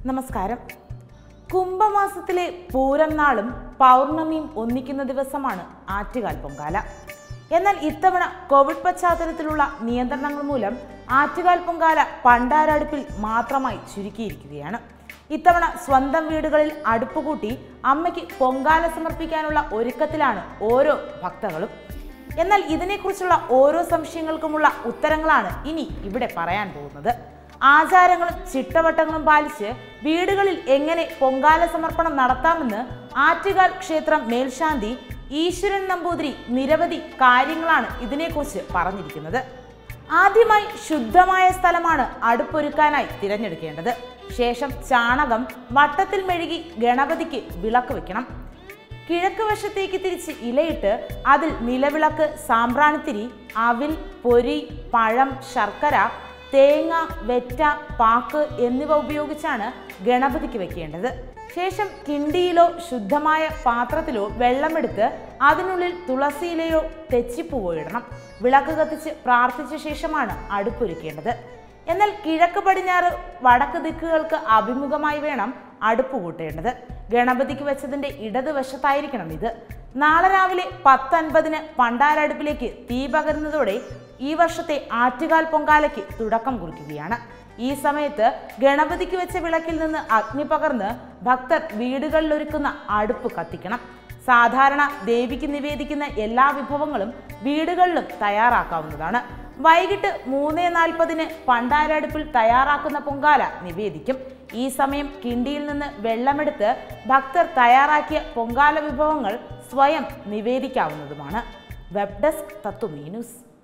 നമസ്കാരം കുംഭമാസത്തിലെ പൂരം നാളും പൗർണമിയും ഒന്നിക്കുന്ന ദിവസമാണ് ആറ്റുകാൽ പൊങ്കാല എന്നാൽ ഇത്തവണ കോവിഡ് പശ്ചാത്തലത്തിലുള്ള നിയന്ത്രണങ്ങൾ മൂലം ആറ്റുകാൽ പൊങ്കാല പണ്ടാരടുപ്പിൽ മാത്രമായി ചുരുക്കിയിരിക്കുകയാണ് ഇത്തവണ സ്വന്തം വീടുകളിൽ അടുപ്പ് കൂട്ടി അമ്മയ്ക്ക് പൊങ്കാല സമർപ്പിക്കാനുള്ള ഒരുക്കത്തിലാണ് ഓരോ ഭക്തകളും എന്നാൽ ഇതിനെക്കുറിച്ചുള്ള ഓരോ സംശയങ്ങൾക്കുമുള്ള ഉത്തരങ്ങളാണ് ഇനി ഇവിടെ പറയാൻ പോകുന്നത് ആചാരങ്ങളും ചിട്ടവട്ടങ്ങളും പാലിച്ച് വീടുകളിൽ എങ്ങനെ പൊങ്കാല സമർപ്പണം നടത്താമെന്ന് ആറ്റുകാൽ ക്ഷേത്രം മേൽശാന്തി ഈശ്വരൻ നമ്പൂതിരി നിരവധി കാര്യങ്ങളാണ് ഇതിനെക്കുറിച്ച് പറഞ്ഞിരിക്കുന്നത് ആദ്യമായി ശുദ്ധമായ സ്ഥലമാണ് അടുപ്പൊരുക്കാനായി തിരഞ്ഞെടുക്കേണ്ടത് ശേഷം ചാണകം വട്ടത്തിൽ മെഴുകി ഗണപതിക്ക് വിളക്ക് വെക്കണം കിഴക്ക് വശത്തേക്ക് തിരിച്ച് ഇലയിട്ട് അതിൽ നിലവിളക്ക് സാമ്പ്രാണിത്തിരി അവിൽ പൊരി പഴം ശർക്കര തേങ്ങ വെറ്റ പാക്ക് എന്നിവ ഉപയോഗിച്ചാണ് ഗണപതിക്ക് വെക്കേണ്ടത് ശേഷം കിണ്ടിയിലോ ശുദ്ധമായ പാത്രത്തിലോ വെള്ളമെടുത്ത് അതിനുള്ളിൽ തുളസിയിലയോ തെച്ചിപ്പൂവോ ഇടണം വിളക്ക് കത്തിച്ച് പ്രാർത്ഥിച്ച ശേഷമാണ് അടുപ്പൊരുക്കേണ്ടത് എന്നാൽ കിഴക്ക് പടിഞ്ഞാറ് വടക്ക് ദിക്കുകൾക്ക് അഭിമുഖമായി വേണം അടുപ്പ് കൂട്ടേണ്ടത് ഗണപതിക്ക് വെച്ചതിന്റെ ഇടതുവശത്തായിരിക്കണം ഇത് നാളെ രാവിലെ പത്തൻപതിന് പണ്ടാരടുപ്പിലേക്ക് തീ പകരുന്നതോടെ ഈ വർഷത്തെ ആറ്റുകാൽ പൊങ്കാലയ്ക്ക് തുടക്കം കുറിക്കുകയാണ് ഈ സമയത്ത് ഗണപതിക്ക് വെച്ച വിളക്കിൽ നിന്ന് അഗ്നി പകർന്ന് ഭക്തർ വീടുകളിൽ ഒരുക്കുന്ന അടുപ്പ് കത്തിക്കണം സാധാരണ ദേവിക്ക് നിവേദിക്കുന്ന എല്ലാ വിഭവങ്ങളും വീടുകളിലും തയ്യാറാക്കാവുന്നതാണ് വൈകിട്ട് മൂന്ന് നാൽപ്പതിന് പണ്ടാരടുപ്പിൽ തയ്യാറാക്കുന്ന പൊങ്കാല നിവേദിക്കും ഈ സമയം കിണ്ടിയിൽ നിന്ന് വെള്ളമെടുത്ത് ഭക്തർ തയ്യാറാക്കിയ പൊങ്കാല വിഭവങ്ങൾ സ്വയം നിവേദിക്കാവുന്നതുമാണ് വെബ് ഡെസ്ക് തത്വമീ ന്യൂസ്